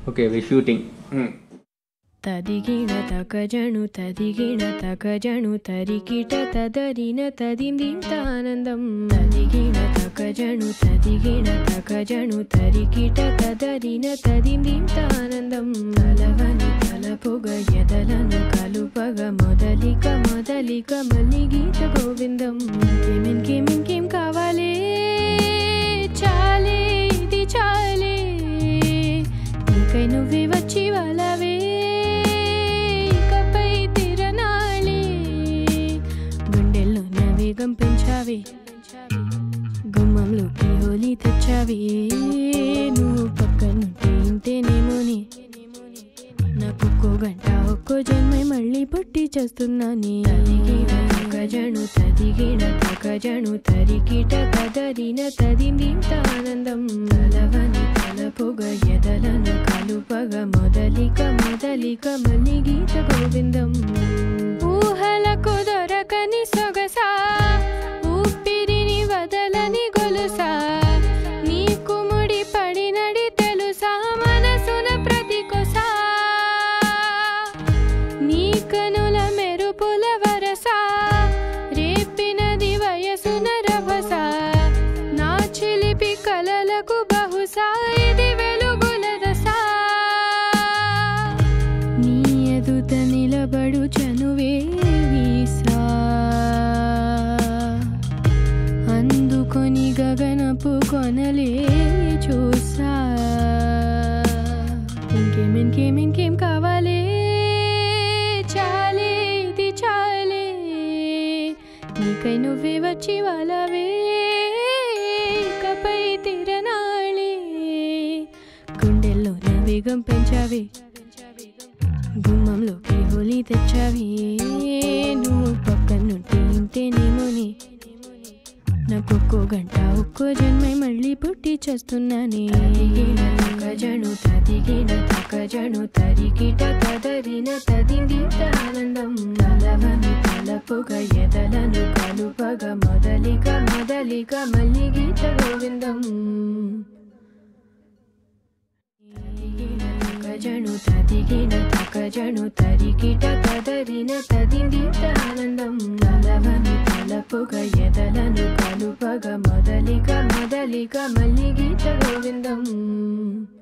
okay we shooting తదిగిణ తకజణు తదిగిణ తకజణు తరికిట తదరిన తదిం దింతానందం తదిగిణ తకజణు తదిగిణ తకజణు తరికిట తదరిన తదిం దింతానందం తలవని తలపుగ ఎదలను కలుపగ మొదలిక మొదలిక మల్లి గీత గోవిందం ఇంకేం ఇంకేం కావాలే చాలే ఇది చాలే నీకై నువ్వే వచ్చి వాళ్ళవే ఇకపై తిరనాళే గుండెల్లో నా వేగం పెంచావే గుమ్మంలోకి హోలీ తెచ్చావే నువ్వు పక్కనుంటే ఇంతేనేమోని నాకు ఒక్కో గంట ఒక్కో జన్మే మళ్ళీ పుట్టి చేస్తున్నానే తదిగిన తకజను తదిగిన తకజను తరికిట తదరిన తదిందింత ఆనందం తలవని తలపుగ ఎదలను కలుపగ మొదలిక మొదలిక మల్లి గీత గోవిందం ఊహలకు దొరకని సొగసా ఊపిరిని వదలని గొలుసా నీకు ముడి పడినడి తెలుసా మనసున ప్రతి కొసా నీ కనుల మెరుపుల వరసా రేపినది వయసున రభస నా చిలిపి కలలకు బహుశా ఇది వెలుగుల దశా నీ ఎదుట నిలబడు చనువే వీసా అందుకొని గగనపు కొనలే చూసా ఇంకేం ఇంకేం ఇంకేం కావాలే చాలే ఇది చాలే నీకై నువ్వే వచ్చి వాళ్ళవే ఇకపై తిరనాళే గుండెల్లో నా వేగం పెంచావే గుమ్మంలోకి హోలీ తెచ్చావి నువ్వు పక్కనుంటే ఇంతేనేమోని నాకు ఒక్కో గంట ఒక్కో జన్మై మళ్ళీ పుట్టి చేస్తున్నానే తదిగిన తకజను తదిగిన తకజను తరికిట తదరిన తదిందిత ఆనందం తలవని తలపుగ ఎదలను కలుపగ మొదలిక మొదలిక మల్లి గీత గోవిందం తకజను తదిగిన తకజను తరికిట తదరిన తదిందిత ఆనందం తలవని తలపుగ ఎదలను కలుపగ మొదలిక మొదలిక మల్లి గీత గోవిందం